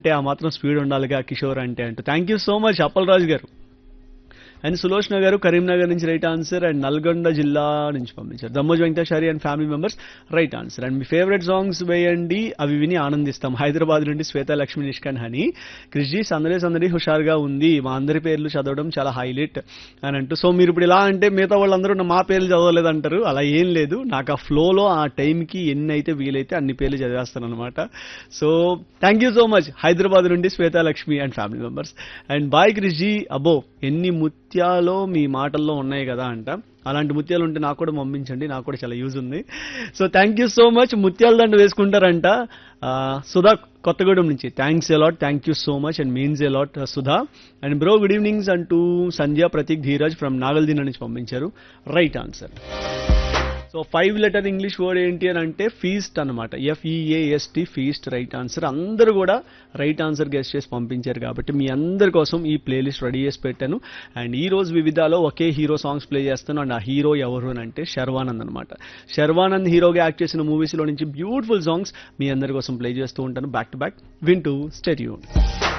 అంటే ఆ మాత్రం స్పీడ్ ఉండాలిగా కిషోర్ అంటే అంటూ thank you so much Appalaraju గారు అండ్ సులోచన గారు కరీంనగర్ నుంచి రైట్ ఆన్సర్ అండ్ నల్గొండ జిల్లా నుంచి పంపించారు దమ్మోజ్ Venkateswari and family members right answer and మీ ఫేవరెట్ సాంగ్స్ వేయండి అవి విని ఆనందిస్తాం హైదరాబాద్ నుండి శ్వేత లక్ష్మి నిష్కాన్ హని క్రిష్జీ సందడి సందడి హుషారుగా ఉంది మా అందరి పేర్లు చదవడం చాలా హైలైట్ అని అంటూ సో మీరు ఇప్పుడు ఇలా అంటే మిగతా వాళ్ళందరూ నా- మా పేర్లు చదవలేదు అంటారు అలా ఏం లేదు నాకు ఆ ఫ్లోలో ఆ టైంకి ఎన్ని అయితే వీలైతే అన్ని పేర్లు చదివేస్తాను అనమాట so thank you so much Hyderabad నుండి Swetha Lakshmi and family members and bye క్రిష్జీ అబ్బో ఎన్ని ముత్యాలో మీ మాటల్లో ఉన్నాయి కదా అంట అలాంటి ముత్యాలు ఉంటే నాకు కూడా పంపించండి నాకు కూడా చాలా యూజ్ ఉంది so thank you so much ముత్యాల దండ వేసుకుంటారంట ఆ, సుధా కొత్తగూడెం నుంచి thanks a lot thank you so much and means a lot Sudha and bro good evenings అంటూ సంధ్య ప్రతీక్ ధీరజ్ ఫ్రమ్ నాగల్దీన నుంచి పంపించారు right answer so five letter English word ఏంటి అని అంటే ఫీస్ట్ అనమాట ఎఫ్ఈఏఎస్టీ ఫీస్ట్ రైట్ ఆన్సర్ అందరూ కూడా రైట్ ఆన్సర్ గెస్ట్ చేసి పంపించారు కాబట్టి మీ అందరి కోసం ఈ ప్లేలిస్ట్ రెడీ చేసి పెట్టాను అండ్ ఈ రోజు వివిధాలో ఒకే హీరో సాంగ్స్ ప్లే చేస్తాను అండ్ ఆ హీరో ఎవరు అని అంటే శర్వానంద్ అనమాట శర్వానంద్ హీరోగా యాక్ట్ చేసిన మూవీస్లో నుంచి బ్యూటిఫుల్ సాంగ్స్ మీ అందరి కోసం ప్లే చేస్తూ ఉంటాను బ్యాక్ టు బ్యాక్ వింటూ స్టెడ్యూన్